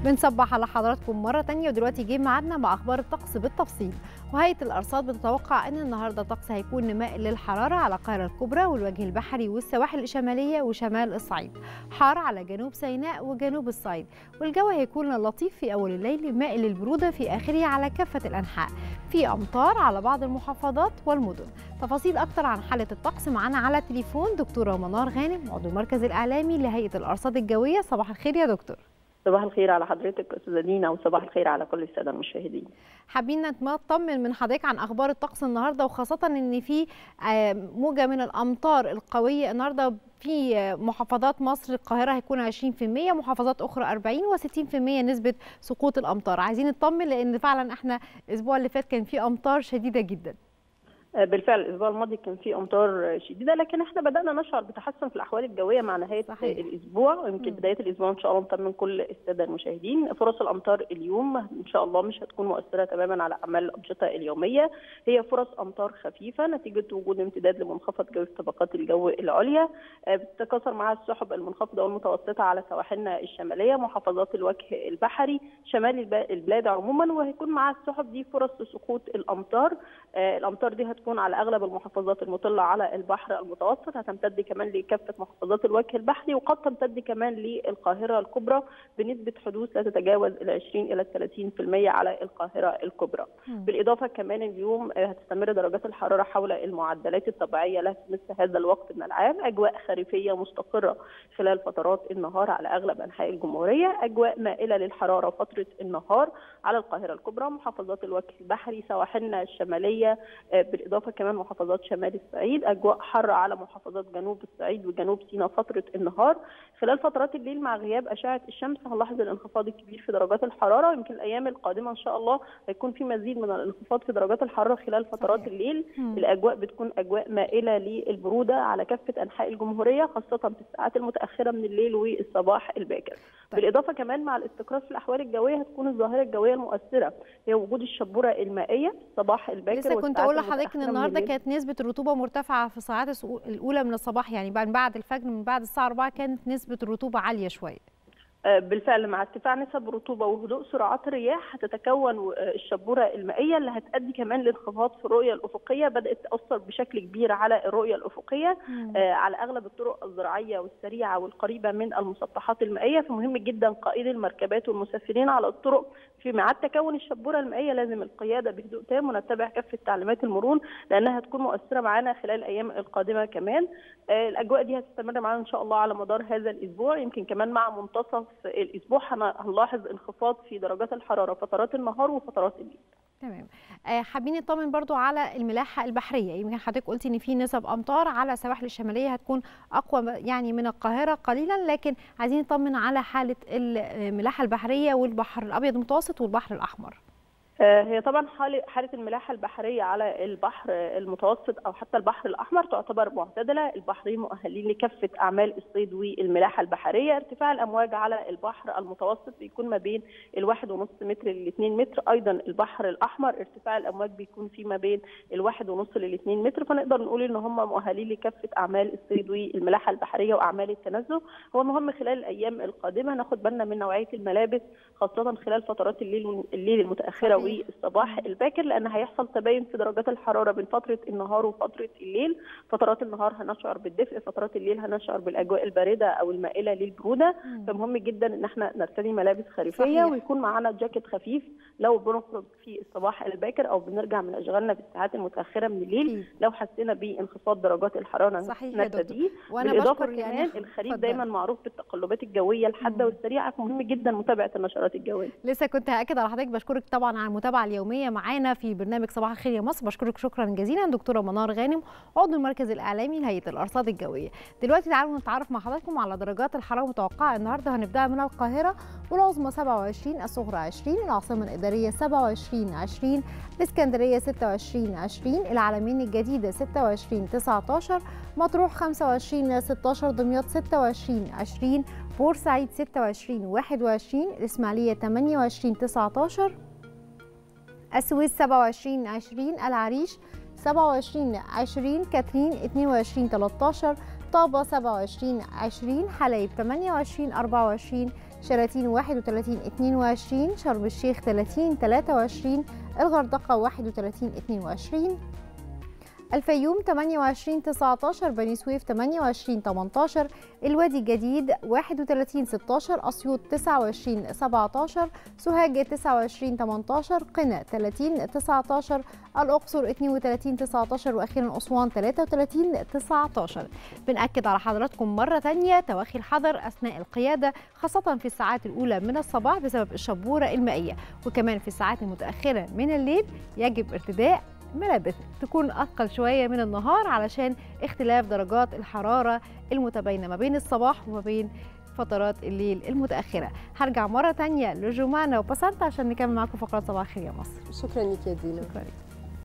بنصبح على حضراتكم مرة تانية ودلوقتي جه ميعادنا مع أخبار الطقس بالتفصيل وهيئة الأرصاد بتتوقع أن النهاردة الطقس هيكون مائل للحرارة على القاهرة الكبرى والوجه البحري والسواحل الشمالية وشمال الصعيد حار على جنوب سيناء وجنوب الصعيد والجو هيكون لطيف في أول الليل مائل للبرودة في آخره على كافة الأنحاء في أمطار على بعض المحافظات والمدن تفاصيل أكتر عن حالة الطقس معانا على التليفون دكتورة منار غانم عضو المركز الإعلامي لهيئة الأرصاد الجوية صباح الخير يا دكتور صباح الخير على حضرتك استاذه دينا وصباح الخير على كل الساده المشاهدين حابين نطمن من حضرتك عن اخبار الطقس النهارده وخاصه ان في موجه من الامطار القويه النهارده في محافظات مصر القاهره هيكون 20% محافظات اخرى 40 و60% نسبه سقوط الامطار عايزين نطمن لان فعلا احنا الاسبوع اللي فات كان في امطار شديده جدا بالفعل الاسبوع الماضي كان في امطار شديده لكن احنا بدانا نشعر بتحسن في الاحوال الجويه مع نهايه صحيح. الاسبوع ويمكن بدايه الاسبوع ان شاء الله نطمن كل الساده المشاهدين فرص الامطار اليوم ان شاء الله مش هتكون مؤثره تماما على اعمال الانشطه اليوميه هي فرص امطار خفيفه نتيجه وجود امتداد لمنخفض جوي في طبقات الجو العليا بتتكاثر معها السحب المنخفضه والمتوسطه على سواحلنا الشماليه محافظات الوجه البحري شمال البلاد عموما وهيكون معها السحب دي فرص لسقوط الامطار الامطار دي هتكون على اغلب المحافظات المطله على البحر المتوسط هتمتد كمان لكافه محافظات الوجه البحري وقد تمتد كمان للقاهره الكبرى بنسبه حدوث لا تتجاوز ال 20 الى 30% على القاهره الكبرى. م. بالاضافه كمان اليوم هتستمر درجات الحراره حول المعدلات الطبيعيه لها في مثل هذا الوقت من العام، اجواء خريفيه مستقره خلال فترات النهار على اغلب انحاء الجمهوريه، اجواء مائله للحراره فتره النهار على القاهره الكبرى، محافظات الوجه البحري، سواحلنا الشماليه بالاضافه كمان محافظات شمال الصعيد اجواء حر على محافظات جنوب الصعيد وجنوب سيناء فتره النهار خلال فترات الليل مع غياب اشعه الشمس هنلاحظ الانخفاض الكبير في درجات الحراره ويمكن الايام القادمه ان شاء الله هيكون في مزيد من الانخفاض في درجات الحراره خلال فترات صحيح. الليل مم. الاجواء بتكون اجواء مائله للبروده على كافه انحاء الجمهوريه خاصه في الساعات المتاخره من الليل والصباح الباكر طيب. بالاضافه كمان مع الاستقرار في الاحوال الجويه هتكون الظاهره الجويه المؤثره هي وجود الشبوره المائيه صباح الباكر لسه كنت اقول لحضرتك ان النهارده كانت نسبه الرطوبه مرتفعه في الساعات الاولى من الصباح يعني بعد الفجر من بعد الساعه 4 كانت نسبه الرطوبه عاليه شويه بالفعل مع ارتفاع نسب الرطوبه وهدوء سرعات الرياح هتتكون الشبوره المائيه اللي هتؤدي كمان لانخفاض في الرؤيه الافقيه بدات تاثر بشكل كبير على الرؤيه الافقيه مم. على اغلب الطرق الزراعيه والسريعه والقريبه من المسطحات المائيه فمهم جدا قائد المركبات والمسافرين على الطرق في ميعاد تكون الشبوره المائيه لازم القياده بهدوء تام ونتبع كافه تعليمات المرور لانها هتكون مؤثره معانا خلال الايام القادمه كمان الاجواء دي هتستمر معانا ان شاء الله على مدار هذا الاسبوع يمكن كمان مع منتصف الاسبوع هنلاحظ انخفاض في درجات الحراره فترات النهار وفترات الليل تمام حابين نطمن برضو على الملاحه البحريه يمكن حضرتك قلتي ان في نسب امطار على السواحل الشماليه هتكون اقوى يعني من القاهره قليلا لكن عايزين نطمن على حاله الملاحه البحريه والبحر الابيض المتوسط والبحر الاحمر هي طبعا حاله الملاحه البحريه على البحر المتوسط او حتى البحر الاحمر تعتبر معتدله، البحرين مؤهلين لكافه اعمال الصيد والملاحه البحريه، ارتفاع الامواج على البحر المتوسط بيكون ما بين الواحد ونص متر للاثنين متر، ايضا البحر الاحمر ارتفاع الامواج بيكون في ما بين الواحد ونص للاثنين متر، فنقدر نقول ان هم مؤهلين لكافه اعمال الصيد والملاحه البحريه واعمال التنزه، هو مهم خلال الايام القادمه ناخد بالنا من نوعيه الملابس خاصه خلال فترات الليل الليل المتاخره والصباح الباكر لان هيحصل تباين في درجات الحراره بين فتره النهار وفتره الليل فترات النهار هنشعر بالدفء فترات الليل هنشعر بالاجواء البارده او المائله للبروده فمهم جدا ان احنا نرتدي ملابس خريفيه صحيح. ويكون معانا جاكيت خفيف لو بنخرج في الصباح الباكر او بنرجع من اشغالنا في الساعات المتاخره من الليل لو حسينا بانخفاض درجات الحراره نرتديه بالاضافه كمان يعني الخريف دايما معروف بالتقلبات الجويه الحاده والسريعه فمهم جدا متابعه النشرات الجويه لسه كنت هاكد على حضرتك بشكرك طبعا على المتابعه اليوميه معانا في برنامج صباح الخير يا مصر بشكرك شكرا جزيلا دكتوره منار غانم عضو المركز الاعلامي لهيئه الارصاد الجويه دلوقتي تعالوا نتعرف مع حضراتكم على درجات الحراره المتوقعه النهارده هنبدا من القاهره والعظمى 27 الصغرى 20 العاصمه الاداريه 27 20 الاسكندريه 26 20 العلمين الجديده 26 19 مطروح 25 16 دمياط 26 20 بورسعيد 26 21 الاسماعيليه 28 19 السويس 27 20 العريش 27 20 كاترين 22 13 طابة 27 20 حلايب 28 24 شلاتين 31 22 شرم الشيخ 30 23 الغردقة 31 22 الفيوم 28 19 بني سويف 28 18 الوادي الجديد 31 16 اسيوط 29 17 سوهاج 29 18 قنا 30 19 الاقصر 32 19 واخيرا اسوان 33 19 بنأكد على حضراتكم مره ثانيه توخي الحذر اثناء القياده خاصه في الساعات الاولى من الصباح بسبب الشبوره المائيه وكمان في الساعات المتاخره من الليل يجب ارتداء ملابس تكون أثقل شوية من النهار علشان اختلاف درجات الحرارة المتباينة ما بين الصباح وما بين فترات الليل المتأخرة هرجع مرة تانية لجمانة وبسنت عشان نكمل معاكم فقرات صباح الخير يا مصر شكرا لك يا دينا شكرا لك